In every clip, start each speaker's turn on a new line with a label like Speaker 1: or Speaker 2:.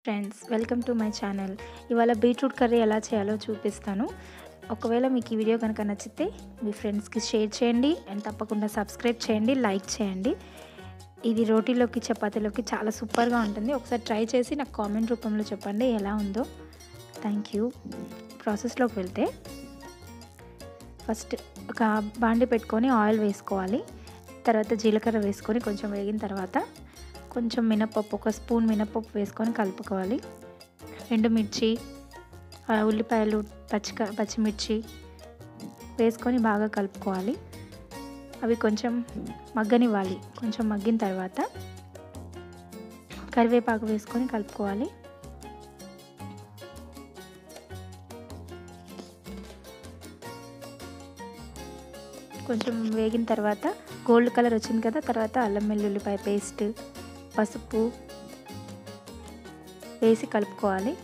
Speaker 1: friends welcome to my channel ఇవాళ beetroot curry ఎలా చేయాలో చూపిస్తాను ఒకవేళ మీకు ఈ వీడియో కనుక నచ్చితే మీ ఫ్రెండ్స్కి షేర్ చేయండి అండ్ తప్పకుండా సబ్స్క్రైబ్ చేయండి లైక్ చేయండి ఇది రోటీలోకి చపాతీలోకి చాలా సూపర్గా ఉంటుంది ఒకసారి ట్రై చేసి నాకు కామెంట్ రూపంలో చెప్పండి ఎలా ఉందో థ్యాంక్ యూ ప్రాసెస్లోకి వెళ్తే ఫస్ట్ ఒక బాండి పెట్టుకొని ఆయిల్ వేసుకోవాలి తర్వాత జీలకర్ర వేసుకొని కొంచెం వేగిన తర్వాత కొంచెం మినపప్పు ఒక స్పూన్ మినపప్పు వేసుకొని కలుపుకోవాలి ఎండుమిర్చి ఉల్లిపాయలు పచ్చిక పచ్చిమిర్చి వేసుకొని బాగా కలుపుకోవాలి అవి కొంచెం మగ్గనివ్వాలి కొంచెం మగ్గిన తర్వాత కరివేపాకు వేసుకొని కలుపుకోవాలి కొంచెం వేగిన తర్వాత గోల్డ్ కలర్ వచ్చింది కదా తర్వాత అల్లం వెల్లుల్లిపాయ పేస్ట్ పసుపు వేసి కలుపుకోవాలి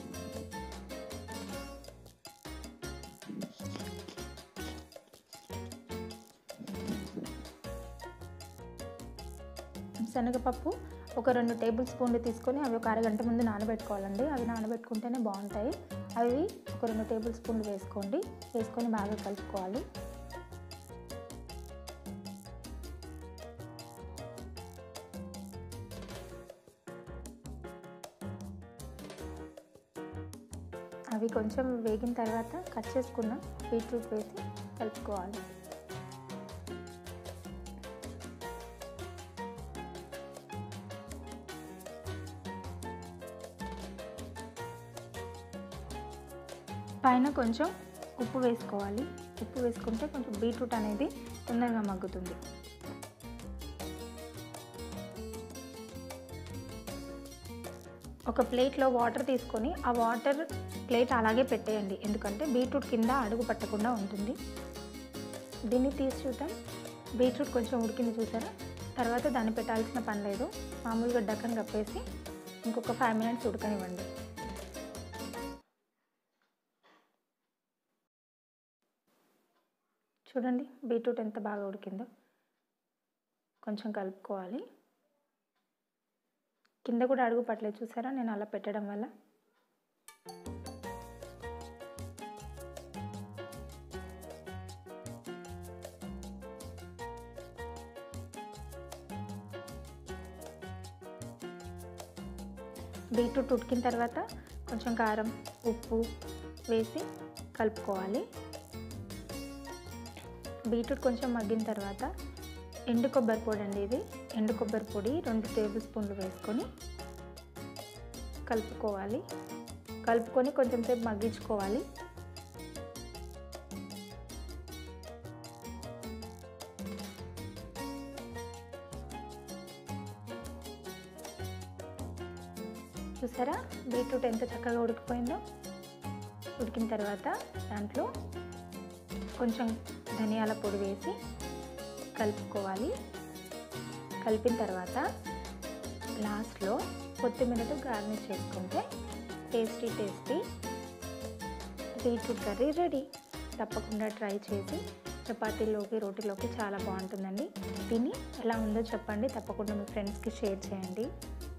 Speaker 1: శనగపప్పు ఒక రెండు టేబుల్ స్పూన్లు తీసుకొని అవి ఒక అరగంట ముందు నానబెట్టుకోవాలండి అవి నానబెట్టుకుంటేనే బాగుంటాయి అవి ఒక రెండు టేబుల్ స్పూన్లు వేసుకోండి వేసుకొని బాగా కలుపుకోవాలి అవి కొంచెం వేగిన తర్వాత కట్ చేసుకున్న బీట్రూట్ వేసి కలుపుకోవాలి పైన కొంచెం ఉప్పు వేసుకోవాలి ఉప్పు వేసుకుంటే కొంచెం బీట్రూట్ అనేది తొందరగా మగ్గుతుంది ఒక ప్లేట్లో వాటర్ తీసుకొని ఆ వాటర్ ప్లేట్ అలాగే పెట్టేయండి ఎందుకంటే బీట్రూట్ కింద అడుగు పట్టకుండా ఉంటుంది దీన్ని తీసి చూద్దాం బీట్రూట్ కొంచెం ఉడికింది చూసారా తర్వాత దాన్ని పెట్టాల్సిన పని లేదు మామూలుగా డక్కన్ కప్పేసి ఇంకొక ఫైవ్ మినిట్స్ ఉడకనివ్వండి చూడండి బీట్రూట్ ఎంత బాగా ఉడికిందో కొంచెం కలుపుకోవాలి కింద కూడా అడుగు పట్టలేదు చూసారా నేను అలా పెట్టడం వల్ల బీట్రూట్ ఉడికిన తర్వాత కొంచెం కారం ఉప్పు వేసి కలుపుకోవాలి బీట్రూట్ కొంచెం మగ్గిన తర్వాత ఎండు కొబ్బరి పొడి అండి ఇది ఎండు కొబ్బరి పొడి రెండు టేబుల్ స్పూన్లు వేసుకొని కలుపుకోవాలి కలుపుకొని కొంచెం సేపు మగ్గించుకోవాలి చూసారా బీట్రూట్ ఎంత చక్కగా ఉడికిపోయిందో ఉడికిన తర్వాత దాంట్లో కొంచెం ధనియాల పొడి వేసి కలుపుకోవాలి కలిపిన తర్వాత లాస్ట్లో కొత్తిమీరతో గార్నిష్ చేసుకుంటే tasty tasty beetroot curry ready తప్పకుండా ట్రై చేసి చపాతీలోకి రోటీలోకి చాలా బాగుంటుందండి తిని ఎలా ఉందో చెప్పండి తప్పకుండా మీ ఫ్రెండ్స్కి షేర్ చేయండి